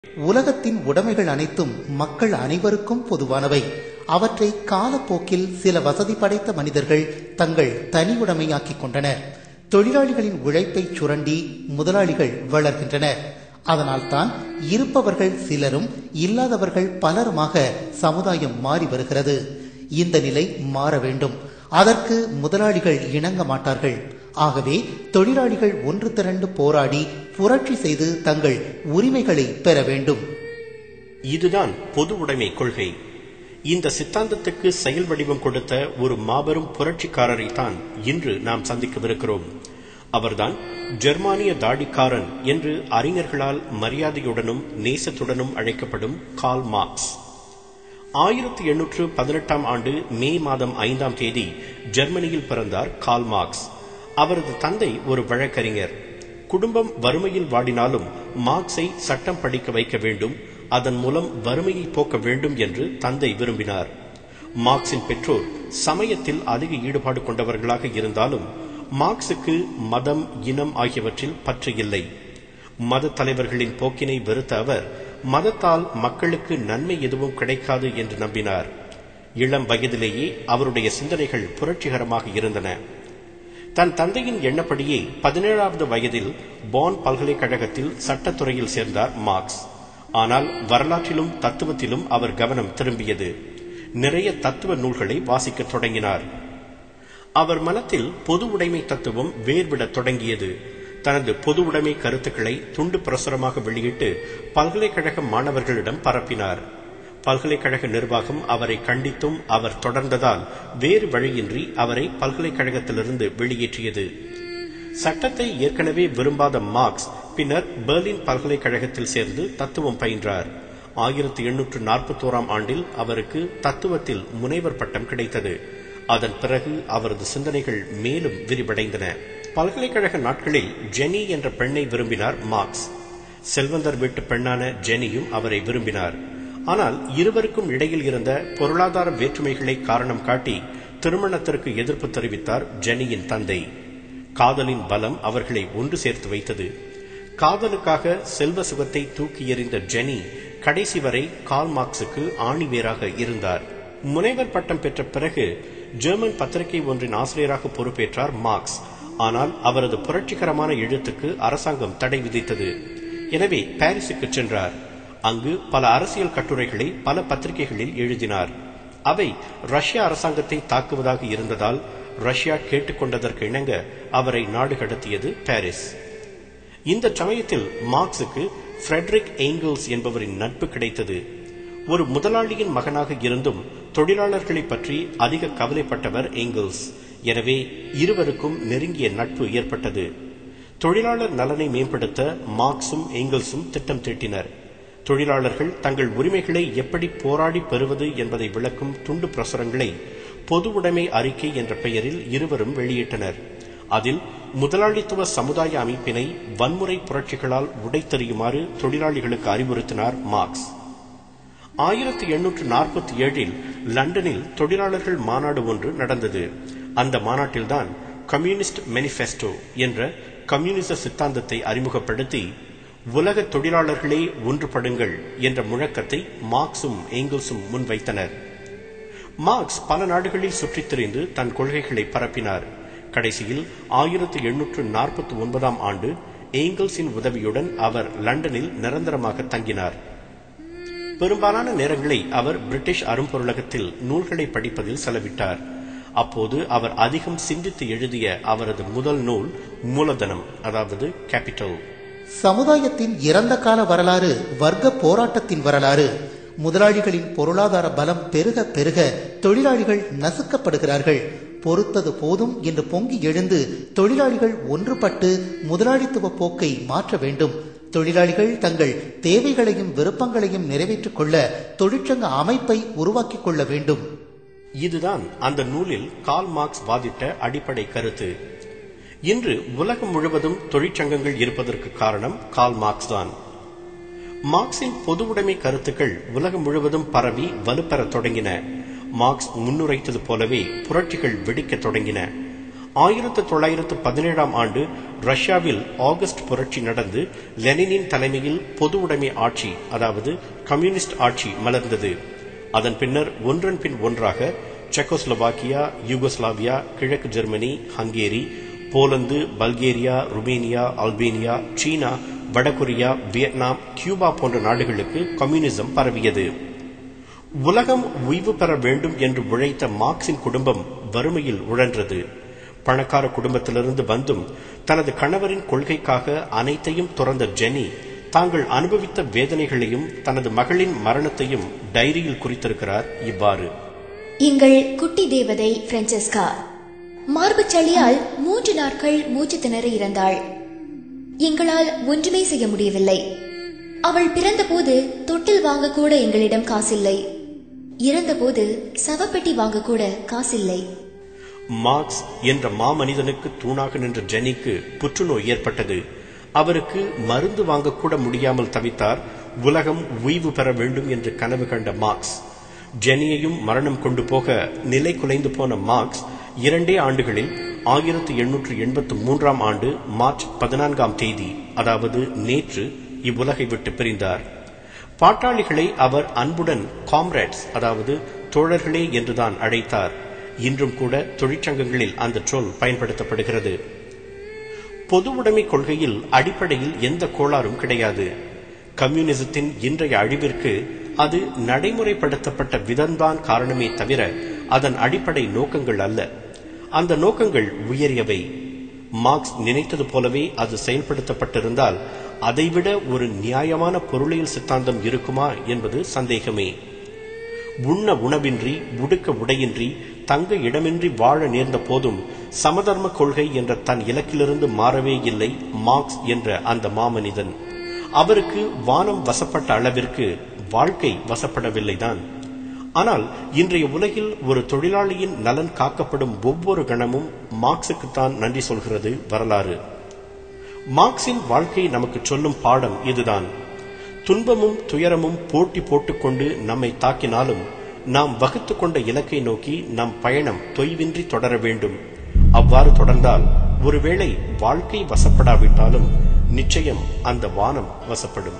உலகத்தின் உடைமைகள் அனைத்தும் மக்கள் அனைவருக்கும் பொதுவானவை அவற்றை காலப்போக்கில் சில வசதி படைத்த மனிதர்கள் தங்கள் தனி உடைமையாக்கிக் கொண்டனர் தொழிலாளிகளின் உழைப்பை சுரண்டி முதலாளிகள் வளர்கின்றனர் அதனால்தான் இருப்பவர்கள் சிலரும் இல்லாதவர்கள் பலருமாக சமுதாயம் மாறி வருகிறது இந்த நிலை மாற வேண்டும் அதற்கு முதலாளிகள் இணங்க மாட்டார்கள் ஆகவே தொழிலாளிகள் ஒன்று திரண்டு போராடி புரட்சி செய்து தங்கள் உரிமைகளை பெற வேண்டும் இதுதான் பொது உடைமை கொள்கை இந்த சித்தாந்தத்துக்கு செயல் வடிவம் கொடுத்த ஒரு மாபெரும் புரட்சிக்காரரை தான் இன்று நாம் சந்திக்கவிருக்கிறோம் அவர்தான் ஜெர்மானிய தாடிக்காரன் என்று அறிஞர்களால் மரியாதையுடனும் நேசத்துடனும் அழைக்கப்படும் கால் மார்க்ஸ் ஆயிரத்தி எண்ணூற்று பதினெட்டாம் ஆண்டு மே மாதம் ஐந்தாம் தேதி ஜெர்மனியில் பிறந்தார் கால் மார்க்ஸ் அவரது தந்தை ஒரு வழக்கறிஞர் குடும்பம் வறுமையில் வாடினாலும் மார்க்ஸை சட்டம் படிக்க வைக்க வேண்டும் அதன் மூலம் வறுமையை போக்க வேண்டும் என்று தந்தை விரும்பினார் மார்க்சின் பெற்றோர் சமயத்தில் அதிக ஈடுபாடு கொண்டவர்களாக இருந்தாலும் மார்க்சுக்கு மதம் இனம் ஆகியவற்றில் பற்று இல்லை மத தலைவர்களின் போக்கினை வெறுத்த அவர் மதத்தால் மக்களுக்கு நன்மை எதுவும் கிடைக்காது என்று நம்பினார் இளம் வயதிலேயே அவருடைய சிந்தனைகள் புரட்சிகரமாக இருந்தன தன் தந்தையின் எண்ணப்படியே பதினேழாவது வயதில் பான் பல்கலைக்கழகத்தில் சட்டத்துறையில் சேர்ந்தார் மார்க்ஸ் ஆனால் வரலாற்றிலும் தத்துவத்திலும் அவர் கவனம் திரும்பியது நிறைய தத்துவ நூல்களை வாசிக்கத் தொடங்கினார் அவர் மனத்தில் பொது உடைமை தத்துவம் வேர்விடத் தொடங்கியது தனது பொது உடைமை கருத்துக்களை துண்டு பிரசுரமாக வெளியிட்டு பல்கலைக்கழக மாணவர்களிடம் பரப்பினார் பல்கலைக்கழக நிர்வாகம் அவரை கண்டித்தும் அவர் தொடர்ந்ததால் வேறு வழியின்றி அவரை பல்கலைக்கழகத்திலிருந்து வெளியேற்றியது சட்டத்தை ஏற்கனவே விரும்பாத மார்க்ஸ் பின்னர் பெர்லின் பல்கலைக்கழகத்தில் சேர்ந்து தத்துவம் பயின்றார் ஆயிரத்தி எண்ணூற்று நாற்பத்தோராம் ஆண்டில் அவருக்கு தத்துவத்தில் முனைவர் பட்டம் கிடைத்தது அதன் பிறகு அவரது சிந்தனைகள் மேலும் விரிவடைந்தன பல்கலைக்கழக நாட்களில் ஜெனி என்ற பெண்ணை விரும்பினார் மார்க்ஸ் செல்வந்தர் வீட்டு பெண்ணான ஜெனியும் அவரை விரும்பினார் ஆனால் இருவருக்கும் இடையில் இருந்த பொருளாதார வேற்றுமைகளை காரணம் காட்டி திருமணத்திற்கு எதிர்ப்பு தெரிவித்தார் ஜெனியின் தந்தை காதலின் பலம் அவர்களை ஒன்று சேர்த்து வைத்தது காதலுக்காக செல்வ சுகத்தை தூக்கி எறிந்த ஜெனி கடைசி வரை கால் மார்க்ஸுக்கு ஆணிவேராக இருந்தார் முனைவர் பட்டம் பெற்ற பிறகு ஜெர்மன் பத்திரிகை ஒன்றின் ஆசிரியராக பொறுப்பேற்றார் மார்க்ஸ் ஆனால் அவரது புரட்சிகரமான எழுத்துக்கு அரசாங்கம் தடை விதித்தது எனவே பாரிஸுக்கு சென்றார் அங்கு பல அரசியல் கட்டுரைகளை பல பத்திரிகைகளில் எழுதினார் அவை ரஷ்ய அரசாங்கத்தை தாக்குவதாக இருந்ததால் ரஷ்யா கேட்டுக்கொண்டதற்கு இணங்க அவரை நாடு கடத்தியது பாரிஸ் இந்த சமயத்தில் மார்க்ஸுக்கு ஃப்ரெட்ரிக் ஏங்கிள்ஸ் என்பவரின் நட்பு கிடைத்தது ஒரு முதலாளியின் மகனாக இருந்தும் தொழிலாளர்களை பற்றி அதிக கவலைப்பட்டவர் ஏங்கிள்ஸ் எனவே இருவருக்கும் நெருங்கிய நட்பு ஏற்பட்டது தொழிலாளர் நலனை மேம்படுத்த மார்க்ஸும் ஏங்கிள்ஸும் திட்டம் தீட்டினர் தொழிலாளர்கள் தங்கள் உரிமைகளை எப்படி போராடி பெறுவது என்பதை விளக்கும் துண்டு பிரசுரங்களை பொது உடைமை அறிக்கை என்ற பெயரில் இருவரும் வெளியிட்டனர் அதில் முதலாளித்துவ சமுதாய அமைப்பினை வன்முறை புரட்சிகளால் உடைத்தெறியுமாறு தொழிலாளிகளுக்கு அறிவுறுத்தினார் மார்க்ஸ் ஆயிரத்தி எண்ணூற்று நாற்பத்தி ஏழில் லண்டனில் தொழிலாளர்கள் மாநாடு ஒன்று நடந்தது அந்த மாநாட்டில்தான் கம்யூனிஸ்ட் மேனிஃபெஸ்டோ என்ற கம்யூனிச சித்தாந்தத்தை அறிமுகப்படுத்தி உலக தொழிலாளர்களே ஒன்றுபடுங்கள் என்ற முழக்கத்தை மார்க்ஸும் ஏங்கிள்ஸும் முன்வைத்தனர் மார்க்ஸ் பல நாடுகளில் சுற்றித் திரிந்து தன் கொள்கைகளை பரப்பினார் கடைசியில் ஆயிரத்தி எண்ணூற்று நாற்பத்தி ஒன்பதாம் ஆண்டு ஏங்கிள்ஸின் உதவியுடன் அவர் லண்டனில் நிரந்தரமாக தங்கினார் பெரும்பாலான நேரங்களை அவர் பிரிட்டிஷ் அரும்பொருளகத்தில் நூல்களை படிப்பதில் செலவிட்டார் அப்போது அவர் அதிகம் சிந்தித்து எழுதிய அவரது முதல் நூல் மூலதனம் அதாவது கேபிட்டல் சமுதாயத்தின் இறந்த கால வரலாறு வர்க்க போராட்டத்தின் வரலாறு முதலாளிகளின் பொருளாதார பலம் பெருக பெருக தொழிலாளிகள் நசுக்கப்படுகிறார்கள் பொறுத்தது போதும் என்று பொங்கி எழுந்து தொழிலாளிகள் ஒன்றுபட்டு முதலாளித்துவ போக்கை மாற்ற வேண்டும் தொழிலாளிகள் தங்கள் தேவைகளையும் விருப்பங்களையும் நிறைவேற்றிக் கொள்ள தொழிற்சங்க அமைப்பை உருவாக்கிக் கொள்ள வேண்டும் இதுதான் அந்த நூலில் கால் மார்க்ஸ் வாதிட்ட அடிப்படை கருத்து இன்று உலகம் முழுவதும் தொழிற்சங்கங்கள் இருப்பதற்கு காரணம் கால் மார்க்ஸ் தான் மார்க்சின் பொது உடைமை கருத்துக்கள் உலகம் முழுவதும் பரவி வலுப்பெறத் தொடங்கின மார்க்ஸ் முன்னுரைத்தது போலவே புரட்சிகள் வெடிக்கத் தொடங்கின ஆயிரத்து தொள்ளாயிரத்து பதினேழாம் ஆண்டு ரஷ்யாவில் ஆகஸ்ட் புரட்சி நடந்து லெனினின் தலைமையில் பொது உடைமை ஆட்சி அதாவது கம்யூனிஸ்ட் ஆட்சி மலர்ந்தது அதன் பின்னர் ஒன்றன் பின் ஒன்றாக செக்கோஸ்லோவாக்கியா யூகோஸ்லாவியா கிழக்கு Germany Hungary Poland Bulgaria Romania Albania China வடகொரியா வியட்நாம் கியூபா போன்ற நாடுகளுக்கு கம்யூனிசம் பரவியது உலகம் ஓய்வு பெற வேண்டும் என்று உழைத்த மார்க்சின் குடும்பம் வறுமையில் உழன்றது பணக்கார குடும்பத்திலிருந்து வந்தும் தனது கணவரின் கொள்கைக்காக அனைத்தையும் துறந்த ஜெனி தாங்கள் அனுபவித்த வேதனைகளையும் தனது மகளின் மரணத்தையும் டைரியில் குறித்திருக்கிறார் இவ்வாறு எங்கள் குட்டி தேவதை பிரான்செஸ்கா மார்புச் சளியால் மூன்று நாட்கள் மூச்சு திணற இறந்தாள் எங்களால் ஒன்றுமே செய்ய முடியவில்லை அவள் பிறந்தபோது தொட்டில் வாங்க கூட எங்களிடம் காசில்லை இறந்தபோது சவப்பெட்டி வாங்க கூட காசில்லை மார்க்ஸ் என்ற மாமனிதனுக்கு தூணாக நின்ற ஜெனிக்கு புற்றுநோய் ஏற்பட்டது அவருக்கு மருந்து வாங்கக்கூட முடியாமல் தவித்தார் உலகம் ஓய்வு பெற வேண்டும் என்று கனவு கண்ட மார்க்ஸ் ஜெனியையும் மரணம் கொண்டு போக நிலை குலைந்து போன மார்க்ஸ் இரண்டே ஆண்டுகளில் ஆயிரத்தி எண்ணூற்று எண்பத்து மூன்றாம் ஆண்டு மார்ச் பதினான்காம் தேதி அதாவது நேற்று இவ்வுலகை விட்டு பிரிந்தார் பாட்டாளிகளை அவர் அன்புடன் காம்ரேட்ஸ் அதாவது தோழர்களே என்றுதான் அழைத்தார் இன்றும் கூட தொழிற்சங்கங்களில் அந்த சொல் பயன்படுத்தப்படுகிறது பொது உடைமை கொள்கையில் அடிப்படையில் எந்த கோளாறும் கிடையாது கம்யூனிசத்தின் இன்றைய அழிவிற்கு அது நடைமுறைப்படுத்தப்பட்ட விதம்தான் காரணமே தவிர அதன் அடிப்படை நோக்கங்கள் அல்ல அந்த நோக்கங்கள் உயரியவை மார்க்ஸ் நினைத்தது போலவே அது செயல்படுத்தப்பட்டிருந்தால் அதைவிட ஒரு நியாயமான பொருளியல் சித்தாந்தம் இருக்குமா என்பது சந்தேகமே உண்ண உணவின்றி உடுக்க உடையின்றி தங்க இடமின்றி வாழ நேர்ந்த போதும் சமதர்ம கொள்கை என்ற தன் இலக்கிலிருந்து மாறவே இல்லை மார்க்ஸ் என்ற அந்த மாமனிதன் அவருக்கு வானம் வசப்பட்ட அளவிற்கு வாழ்க்கை வசப்படவில்லைதான் ஆனால் இன்றைய உலகில் ஒரு தொழிலாளியின் நலன் காக்கப்படும் ஒவ்வொரு கணமும் மார்க்ஸுக்குத்தான் நன்றி சொல்கிறது வரலாறு மார்க்சின் வாழ்க்கை நமக்கு சொல்லும் பாடம் இதுதான் துன்பமும் துயரமும் போட்டி போட்டுக்கொண்டு நம்மை தாக்கினாலும் நாம் வகுத்து கொண்ட இலக்கை நோக்கி நம் பயணம் தொய்வின்றி தொடர வேண்டும் அவ்வாறு தொடர்ந்தால் ஒருவேளை வாழ்க்கை வசப்படாவிட்டாலும் நிச்சயம் அந்த வானம் வசப்படும்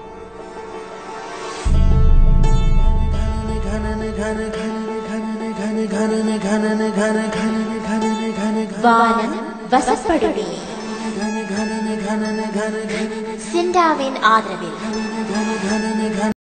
வானம் வசப்படுமே சிண்டாவின் ஆதரவில்